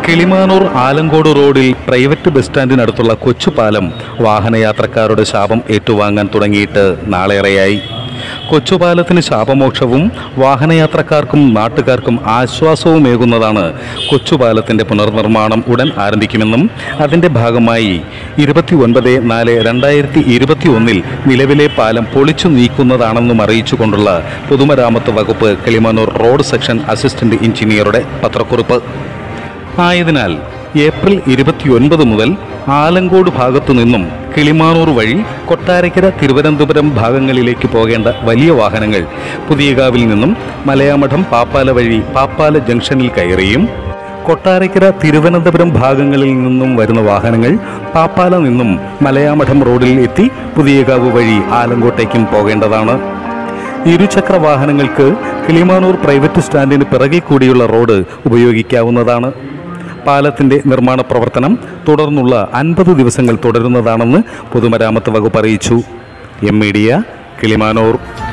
കിളിമാനൂർ ആലങ്കോട് റോഡിൽ private bus സ്റ്റാൻഡിനടുത്തുള്ള കൊച്ചുപാലം വാഹനയാത്രക്കാരുടെ ശാപം ഏറ്റുവാങ്ങാൻ തുടങ്ങിയിട്ട് നാളേറെയായി കൊച്ചുപാലത്തിന് ശാപമോക്ഷവും വാഹനയാത്രക്കാർക്കും നാട്ടുകാർക്കും ആശ്വാസവുമേകുന്നതാണ് കൊച്ചുപാലത്തിൻ്റെ പുനർനിർമ്മാണം ഉടൻ ആരംഭിക്കുമെന്നും അതിൻ്റെ ഭാഗമായി ഇരുപത്തി ഒൻപത് നാല് രണ്ടായിരത്തി ഇരുപത്തി ഒന്നിൽ നിലവിലെ പാലം പൊളിച്ചു നീക്കുന്നതാണെന്നും അറിയിച്ചുകൊണ്ടുള്ള പൊതുമരാമത്ത് വകുപ്പ് കിളിമാനൂർ റോഡ് സെക്ഷൻ അസിസ്റ്റന്റ് എഞ്ചിനീയറുടെ പത്രക്കുറിപ്പ് ആയതിനാൽ ഏപ്രിൽ ഇരുപത്തിയൊൻപത് മുതൽ ആലങ്കോട് ഭാഗത്തു നിന്നും കിളിമാനൂർ വഴി കൊട്ടാരക്കര തിരുവനന്തപുരം ഭാഗങ്ങളിലേക്ക് പോകേണ്ട വലിയ വാഹനങ്ങൾ പുതിയകാവിൽ നിന്നും മലയാമഠം പാപ്പാല വഴി പാപ്പാല ജംഗ്ഷനിൽ കയറിയും കൊട്ടാരക്കര തിരുവനന്തപുരം ഭാഗങ്ങളിൽ നിന്നും വരുന്ന വാഹനങ്ങൾ പാപ്പാല നിന്നും മലയാമഠം റോഡിൽ എത്തി പുതിയകാവ് വഴി ആലങ്കോട്ടേക്കും പോകേണ്ടതാണ് ഇരുചക്ര വാഹനങ്ങൾക്ക് കിളിമാനൂർ പ്രൈവറ്റ് സ്റ്റാൻഡിന് പിറകെ കൂടിയുള്ള റോഡ് ഉപയോഗിക്കാവുന്നതാണ് പാലത്തിന്റെ നിർമ്മാണ പ്രവർത്തനം തുടർന്നുള്ള അൻപത് ദിവസങ്ങൾ തുടരുന്നതാണെന്ന് പൊതുമരാമത്ത് വകുപ്പ് അറിയിച്ചു എം മീഡിയ കിളിമാനൂർ